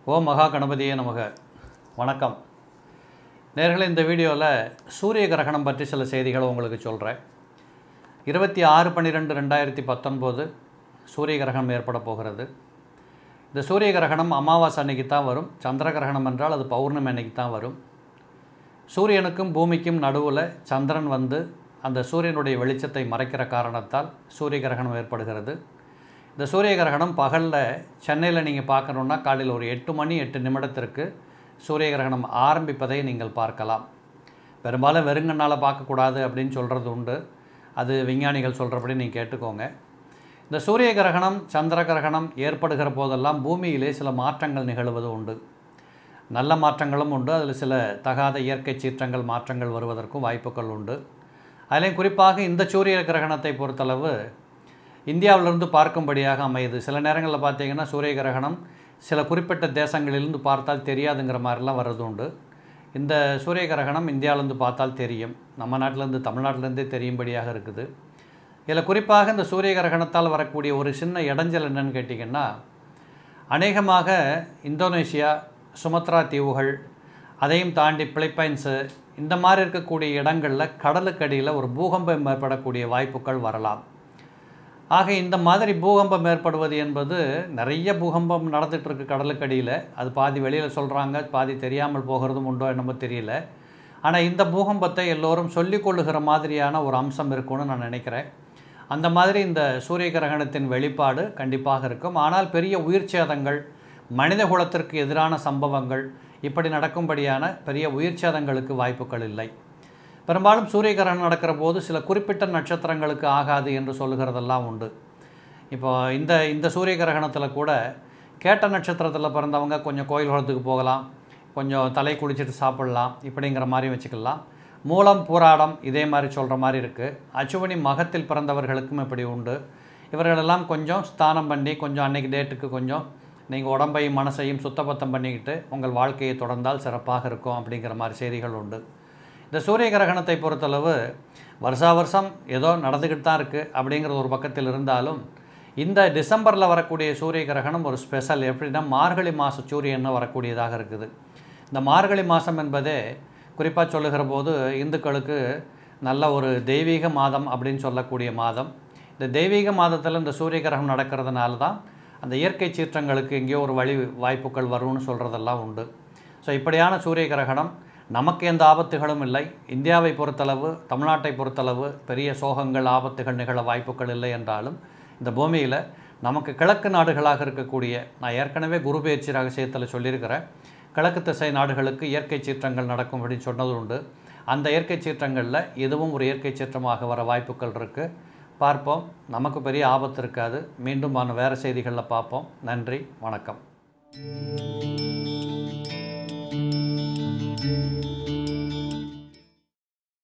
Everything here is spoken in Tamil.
ஓம் மகா கணபதியே நமக வணக்கம் நேர்களே இந்த வீடியோவில் சூரிய கிரகணம் பற்றி சில செய்திகளை உங்களுக்கு சொல்கிறேன் இருபத்தி ஆறு பன்னிரெண்டு ரெண்டாயிரத்தி பத்தொன்பது சூரிய கிரகணம் ஏற்பட போகிறது இந்த சூரிய கிரகணம் அமாவாசை அன்னைக்கு தான் வரும் சந்திர கிரகணம் என்றால் அது பௌர்ணமி அன்னைக்கு தான் வரும் சூரியனுக்கும் பூமிக்கும் நடுவில் சந்திரன் வந்து அந்த சூரியனுடைய வெளிச்சத்தை மறைக்கிற காரணத்தால் சூரிய கிரகணம் ஏற்படுகிறது இந்த சூரிய கிரகணம் பகலில் சென்னையில் நீங்கள் பார்க்கணுன்னா காலையில் ஒரு எட்டு மணி எட்டு நிமிடத்திற்கு சூரிய கிரகணம் ஆரம்பிப்பதை நீங்கள் பார்க்கலாம் பெரும்பாலும் வெறுங்கண்ணால் பார்க்கக்கூடாது அப்படின்னு சொல்கிறது உண்டு அது விஞ்ஞானிகள் சொல்கிறபடி நீங்கள் கேட்டுக்கோங்க இந்த சூரிய கிரகணம் சந்திர கிரகணம் ஏற்படுகிற போதெல்லாம் பூமியிலே சில மாற்றங்கள் நிகழ்வது உண்டு நல்ல மாற்றங்களும் உண்டு அதில் சில தகாத இயற்கை சீற்றங்கள் மாற்றங்கள் வருவதற்கும் வாய்ப்புகள் உண்டு அதிலையும் குறிப்பாக இந்த சூரிய கிரகணத்தை பொறுத்தளவு இந்தியாவிலிருந்து பார்க்கும்படியாக அமையுது சில நேரங்களில் பார்த்தீங்கன்னா சூரிய கிரகணம் சில குறிப்பிட்ட தேசங்களிலிருந்து பார்த்தால் தெரியாதுங்கிற மாதிரிலாம் வர்றது உண்டு இந்த சூரிய கிரகணம் இந்தியாவிலேருந்து பார்த்தால் தெரியும் நம்ம நாட்டிலேருந்து தமிழ்நாட்டிலேருந்தே தெரியும்படியாக இருக்குது இதில் குறிப்பாக இந்த சூரிய கிரகணத்தால் வரக்கூடிய ஒரு சின்ன இடைஞ்சல் என்னன்னு கேட்டிங்கன்னா அநேகமாக இந்தோனேஷியா சுமத்ரா தீவுகள் அதையும் தாண்டி பிலிப்பைன்ஸு இந்த மாதிரி இருக்கக்கூடிய இடங்களில் கடலுக்கடியில் ஒரு பூகம்பம் ஏற்படக்கூடிய வாய்ப்புகள் வரலாம் ஆக இந்த மாதிரி பூகம்பம் ஏற்படுவது என்பது நிறைய பூகம்பம் நடந்துகிட்ருக்கு கடலுக்கடியில் அது பாதி வெளியில் சொல்கிறாங்க பாதி தெரியாமல் போகிறதும் உண்டோ என்னமோ தெரியல ஆனால் இந்த பூகம்பத்தை எல்லோரும் சொல்லிக்கொள்ளுகிற மாதிரியான ஒரு அம்சம் இருக்கும்னு நான் நினைக்கிறேன் அந்த மாதிரி இந்த சூரிய கிரகணத்தின் வெளிப்பாடு கண்டிப்பாக இருக்கும் ஆனால் பெரிய உயிர் சேதங்கள் மனித குலத்திற்கு எதிரான சம்பவங்கள் இப்படி நடக்கும்படியான பெரிய உயிர் சேதங்களுக்கு வாய்ப்புகள் இல்லை பெரும்பாலும் சூரிய கிரகணம் நடக்கிற போது சில குறிப்பிட்ட நட்சத்திரங்களுக்கு ஆகாது என்று சொல்லுகிறதெல்லாம் உண்டு இப்போ இந்த இந்த சூரிய கிரகணத்தில் கூட கேட்ட நட்சத்திரத்தில் பிறந்தவங்க கொஞ்சம் கோயில் குளத்துக்கு போகலாம் கொஞ்சம் தலை குளிச்சுட்டு சாப்பிடலாம் இப்படிங்கிற மாதிரி வச்சுக்கலாம் மூலம் பூராடம் இதே மாதிரி சொல்கிற மாதிரி இருக்குது அச்சுவனி மகத்தில் பிறந்தவர்களுக்கும் இப்படி உண்டு இவர்களெல்லாம் கொஞ்சம் ஸ்தானம் பண்ணி கொஞ்சம் அன்னைக்கு டேட்டுக்கு கொஞ்சம் நீங்கள் உடம்பையும் மனசையும் சுத்தபத்தம் பண்ணிக்கிட்டு உங்கள் வாழ்க்கையை தொடர்ந்தால் சிறப்பாக இருக்கும் அப்படிங்கிற மாதிரி செய்திகள் உண்டு இந்த சூரிய கிரகணத்தை பொறுத்தளவு வருஷா வருஷம் ஏதோ நடந்துக்கிட்டு தான் இருக்குது அப்படிங்கிறது ஒரு பக்கத்தில் இருந்தாலும் இந்த டிசம்பரில் வரக்கூடிய சூரிய கிரகணம் ஒரு ஸ்பெஷல் எப்படின்னா மார்கழி மாத சூரியன்னு வரக்கூடியதாக இருக்குது இந்த மார்கழி மாதம் என்பதே குறிப்பாக சொல்லுகிற போது இந்துக்களுக்கு நல்ல ஒரு தெய்வீக மாதம் அப்படின்னு சொல்லக்கூடிய மாதம் இந்த தெய்வீக மாதத்தில் இந்த சூரிய கிரகணம் நடக்கிறதுனால தான் அந்த இயற்கை சீற்றங்களுக்கு எங்கேயோ ஒரு வழி வாய்ப்புகள் வரும்னு சொல்கிறதெல்லாம் உண்டு ஸோ இப்படியான சூரிய கிரகணம் நமக்கு எந்த ஆபத்துகளும் இல்லை இந்தியாவை பொறுத்தளவு தமிழ்நாட்டை பொறுத்தளவு பெரிய சோகங்கள் ஆபத்துகள் நிகழ வாய்ப்புகள் இல்லை என்றாலும் இந்த பூமியில் நமக்கு கிழக்கு நாடுகளாக இருக்கக்கூடிய நான் ஏற்கனவே குரு பயிற்சி ரகசியத்தில் சொல்லியிருக்கிறேன் கிழக்கு திசை நாடுகளுக்கு இயற்கை சீற்றங்கள் நடக்கும் அப்படின்னு சொன்னது உண்டு அந்த இயற்கை சீற்றங்களில் இதுவும் ஒரு இயற்கை சீற்றமாக வர வாய்ப்புகள் இருக்குது பார்ப்போம் நமக்கு பெரிய ஆபத்து இருக்காது மீண்டும் வேறு செய்திகளில் பார்ப்போம் நன்றி வணக்கம்